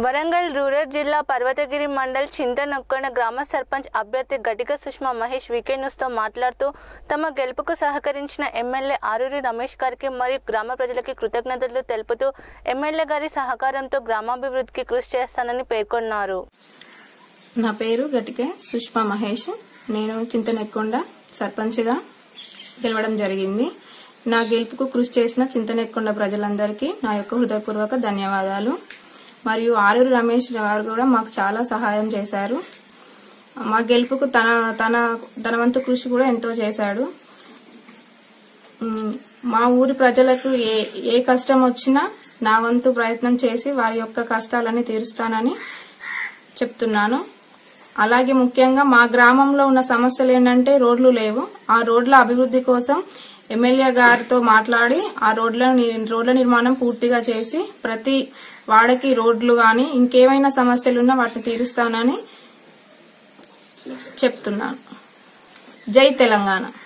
Warangal rural జిల్లా పర్వతగిరి మండల్ చింతనొక్కన గ్రామ సర్పంచ్ అభ్యర్థి గడిక సుష్మా మహేష్ వీకే న్యూస్తో మాట్లాడుతూ తమ గెలుపుకు సహకరించిన ఎమ్మెల్యే ఆరూరి రమేష్ గారికి మరియు గ్రామ ప్రజలకి కృతజ్ఞతలు తెలుపుతూ ఎమ్మెల్యే గారి సహకారంతో గ్రామాభివృద్ధికి కృషి చేస్తానని పేర్కొన్నారు నా పేరు గటికే సుష్మా మహేష్ నేను చింతనెక్కొండ సర్పంచ్గా గెలవడం జరిగింది నా గెలుపుకు కృషి చేసిన చింతనెక్కొండ ప్రజలందరికీ నా యొక్క హృదయపూర్వక ధన్యవాదాలు మరియు ఆరూరు రమేష్ గారు కూడా మాకు చాలా సహాయం చేశారు మా గెలుపుకు తన తన తన వంతు కృషి కూడా ఎంతో చేశాడు ఉమ్, మా ఊరి ప్రజలకు ఏ ఏ కష్టం వచ్చినా నా వంతు ప్రయత్నం చేసి వారి యొక్క కష్టాలని తీరుస్తానని చెప్తున్నాను అలాగే ముఖ్యంగా మా గ్రామంలో ఉన్న సమస్యలు ఏంటంటే రోడ్లు లేవు ఆ రోడ్ల అభివృద్ధి కోసం ఎమ్మెల్యే గారితో మాట్లాడి ఆ రోడ్ల ని- రోడ్ల నిర్మాణం పూర్తిగా చేసి ప్రతి వాడకి రోడ్లు గాని ఇంకేమైనా సమస్యలున్నా వాటిని తీరుస్తానని చెప్తున్నాను జై తెలంగాణ